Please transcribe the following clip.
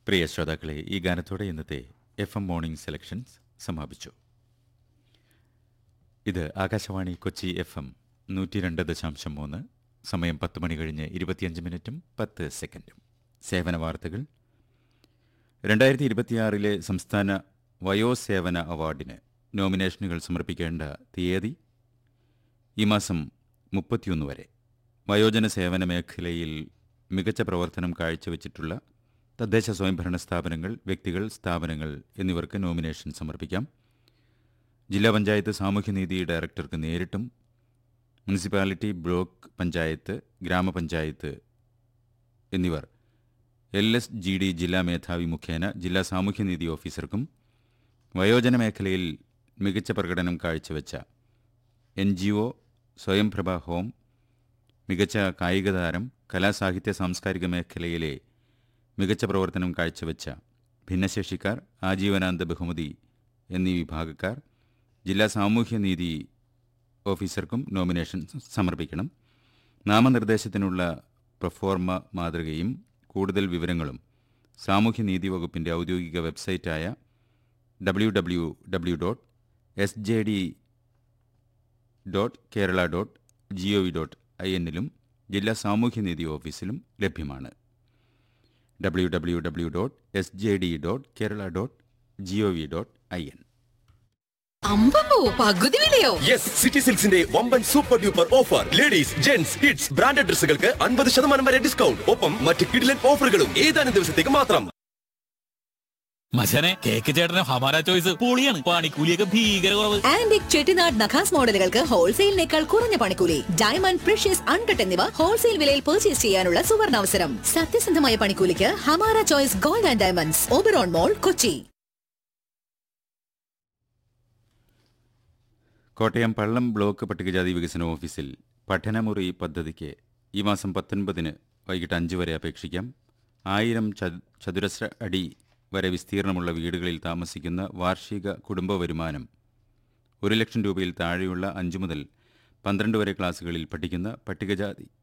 പ്രിയ ശ്രോതാക്കളെ ഈ ഗാനത്തോടെ ഇന്നത്തെ എഫ് എം മോർണിംഗ് സെലക്ഷൻസ് സമാപിച്ചു ഇത് ആകാശവാണി കൊച്ചി എഫ് എം നൂറ്റി രണ്ട് ദശാംശം മൂന്ന് സമയം പത്ത് മണി കഴിഞ്ഞ് ഇരുപത്തിയഞ്ച് മിനിറ്റും പത്ത് സെക്കൻഡും സേവന വാർത്തകൾ രണ്ടായിരത്തി ഇരുപത്തിയാറിലെ സംസ്ഥാന വയോസേവന അവാർഡിന് നോമിനേഷനുകൾ സമർപ്പിക്കേണ്ട തീയതി ഈ മാസം മുപ്പത്തിയൊന്ന് വരെ വയോജന സേവന മേഖലയിൽ മികച്ച പ്രവർത്തനം കാഴ്ചവെച്ചിട്ടുള്ള തദ്ദേശ സ്വയംഭരണ സ്ഥാപനങ്ങൾ വ്യക്തികൾ സ്ഥാപനങ്ങൾ എന്നിവർക്ക് നോമിനേഷൻ സമർപ്പിക്കാം ജില്ലാ പഞ്ചായത്ത് സാമൂഹ്യനീതി ഡയറക്ടർക്ക് നേരിട്ടും മുനിസിപ്പാലിറ്റി ബ്ലോക്ക് പഞ്ചായത്ത് ഗ്രാമപഞ്ചായത്ത് എന്നിവർ എൽ എസ് ജി ഡി ജില്ലാ മേധാവി മുഖേന ജില്ലാ സാമൂഹ്യനീതി ഓഫീസർക്കും വയോജന മേഖലയിൽ മികച്ച പ്രകടനം കാഴ്ചവെച്ച N G O Swayamprabha home മികച്ച കായിക താരം കലാസാഹിത്യ സാംസ്കാരിക മേഖലയിലെ മികച്ച പ്രവർത്തനം കാഴ്ചവെച്ച ഭിന്നശേഷിക്കാർ ആജീവനാന്ത ബഹുമതി എന്നീ വിഭാഗക്കാർ ജില്ലാ സാമൂഹ്യനീതി ഓഫീസർക്കും നോമിനേഷൻ സമർപ്പിക്കണം നാമനിർദ്ദേശത്തിനുള്ള പ്രൊഫോർമ മാതൃകയും കൂടുതൽ വിവരങ്ങളും സാമൂഹ്യനീതി വകുപ്പിൻ്റെ ഔദ്യോഗിക വെബ്സൈറ്റായ W W W dot S J D dot Kerala dot G O V dot I എന്നിലും ജില്ലാ സാമൂഹ്യനീതി ഓഫീസിലും ലഭ്യമാണ് W W W dot S J D dot Kerala dot G O V dot I N അമ്പോ പകുതി വിലയോ യെസ് സിറ്റി സിൽക്സിന്റെ വമ്പൻ super duper offer ladies gents kids branded ഡ്രസ്സുകൾക്ക് അൻപത് ശതമാനം വരെ ഡിസ്കൗണ്ട് ഒപ്പം മറ്റ് കിഡിലൻ ഓഫറുകളും ഏതാനും ദിവസത്തേക്ക് മാത്രം മച്ചനെ കേക്ക് ചേട്ടന് ഹമാര ചോയ്സ് പൊളിയാണ് പണിക്കൂലിയൊക്കെ ഭീകര കുറവ് ആന്റിക് ചെട്ടിനാട് നഖാസ് മോഡലുകൾക്ക് ഹോൾസെയിലിനേക്കാൾ കുറഞ്ഞ പണിക്കൂലി ഡയമണ്ട് പ്രഷ്യസ് അൺകട്ട് എന്നിവ ഹോൾസെയിൽ വിലയിൽ പർച്ചേസ് ചെയ്യാനുള്ള സുവർണാവസരം സത്യസന്ധമായ പണിക്കൂലിക്ക് Hamara choice gold and diamonds Oberon mall Kochi Kottayam Pallam block പട്ടികജാതി വികസന ഓഫീസിൽ പഠനമുറി പദ്ധതിക്ക് ഈ മാസം പത്തൊൻപതിന് വൈകിട്ട് അഞ്ച് വരെ അപേക്ഷിക്കാം ആയിരം ചതു- ചതുരശ്ര അടി വരെ വിസ്തീർണമുള്ള വീടുകളിൽ താമസിക്കുന്ന വാർഷിക കുടുംബ വരുമാനം ഒരു ലക്ഷം രൂപയിൽ താഴെയുള്ള അഞ്ച് മുതൽ പന്ത്രണ്ട് വരെ ക്ലാസ്സുകളിൽ പഠിക്കുന്ന പട്ടികജാതി